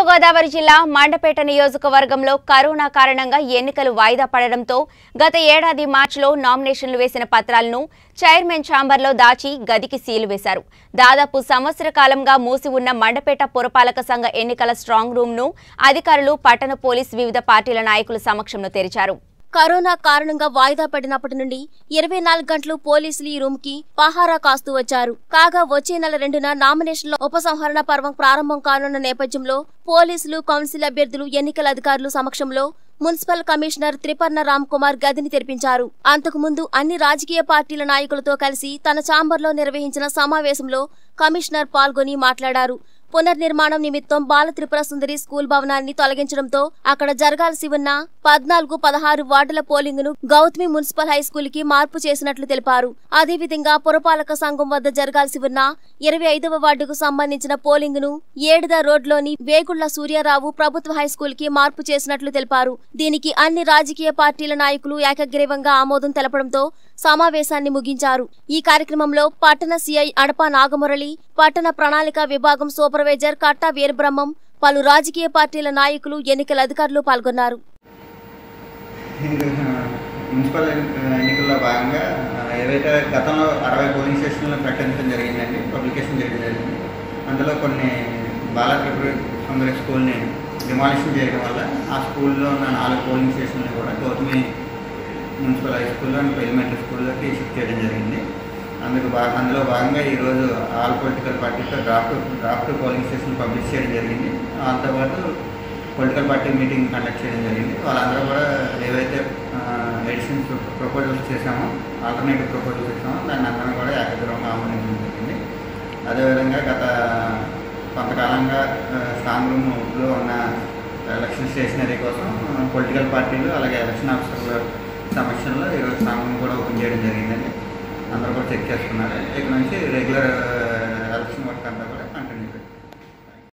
తూర్పుగోదావరి జిల్లా మండపేట నియోజకవర్గంలో కరోనా కారణంగా ఎన్నికలు వాయిదా పడడంతో గత ఏడాది మార్చిలో నామినేషన్లు వేసిన పత్రాలను చైర్మన్ ఛాంబర్లో దాచి గదికి సీలు వేశారు దాదాపు సంవత్సర కాలంగా మూసి ఉన్న మండపేట పురపాలక సంఘ ఎన్నికల స్ట్రాంగ్ రూమ్ను అధికారులు పట్టణ పోలీస్ వివిధ పార్టీల నాయకుల సమక్షంలో తెరిచారు కరోనా కారణంగా వాయిదా పడినప్పటి నుండి ఇరవై నాలుగు గంటలు పోలీసులు ఈ రూమ్ కి పహారా కాస్తూ వచ్చారు కాగా వచ్చే నెల రెండున నామినేషన్ల ఉపసంహరణ పర్వం ప్రారంభం కానున్న నేపథ్యంలో పోలీసులు కౌన్సిల్ అభ్యర్థులు ఎన్నికల అధికారులు సమక్షంలో మున్సిపల్ కమిషనర్ త్రిపర్ణ రామ్ కుమార్ గదిని తెరిపించారు అంతకుముందు అన్ని రాజకీయ పార్టీల నాయకులతో కలిసి తన ఛాంబర్లో నిర్వహించిన సమావేశంలో కమిషనర్ పాల్గొని మాట్లాడారు పునర్నిర్మాణం నిమిత్తం బాల త్రిపుర సుందరి స్కూల్ భవనాన్ని తొలగించడంతో అక్కడ జరగాల్సి ఉన్న పద్నాలుగు పదహారు వార్డుల పోలింగ్ ను గౌతమి మున్సిపల్ హై స్కూల్ కి మార్పు చేసినట్లు తెలిపారు అదేవిధంగా పురపాలక సంఘం వద్ద జరగాల్సి ఉన్న ఇరవై ఐదవ వార్డుకు సంబంధించిన పోలింగ్ ను ఏడుద రోడ్లోని వేగుళ్ల సూర్యారావు ప్రభుత్వ హై స్కూల్ కి మార్పు చేసినట్లు తెలిపారు దీనికి అన్ని రాజకీయ పార్టీల నాయకులు ఏకగ్రీవంగా ఆమోదం తెలపడంతో సమావేశాన్ని ముగించారు ఈ కార్యక్రమంలో పట్టణ సిఐ అడప నాగమురళి పట్టణ ప్రణాళిక విభాగం సూపర్వైజర్ కట్టా వీరబ్రహ్మం పలు రాజకీయ పార్టీల నాయకులు ఎన్నికల అధికారులు పాల్గొన్నారు ఎన్నిక- మున్సిపల్ ఎన్ని- ఎన్నికల్లో భాగంగా ఆ, ఏవైతే గతంలో అరవై పోలింగ్ స్టేషన్లను ప్రకటించడం జరిగిందండి పబ్లికేషన్ చేయడం జరిగింది అందులో కొన్ని బాల త్రిపుర సుందరి స్కూల్ని డిమాలిషన్ చేయడం వల్ల ఆ స్కూల్లో ఉన్న నాలుగు పోలింగ్ స్టేషన్లు కూడా గౌతమి మున్సిపల్ హై స్కూల్లో అండ్ ఎలిమెంటరీ స్కూల్లోకి షిఫ్ట్ చేయడం జరిగింది అందుకు భాగ అందులో భాగంగా ఈరోజు ఆల్ పొలిటికల్ పార్టీతో draft draft polling station publish చేయడం జరిగింది వాళ్ళతో పాటు పొలిటికల్ పార్టీ మీటింగ్ కండక్ట్ చేయడం జరిగింది వాళ్ళందరూ కూడా ఏవైతే ఎడిషన్స్ ప్రపోజల్స్ చేశామో ఆల్టర్నేటివ్ ప్రపోజల్స్ చేసామో దాన్ని అందరం కూడా ఏకగ్రహంగా ఆమోదించడం జరిగింది అదేవిధంగా గత కొంతకాలంగా ఆ, స్ట్రాంగ్ రూమ్లో ఉన్న ఎలక్షన్ స్టేషనరీ కోసం పొలిటికల్ పార్టీలు అలాగే ఎలక్షన్ ఆఫీసర్ల సమక్షంలో ఈరోజు స్ట్రాంగ్ రూమ్ కూడా ఓపెన్ చేయడం జరిగిందండి అందరూ కూడా చెక్ చేసుకున్నారు ఇక్కడ నుంచి రెగ్యులర్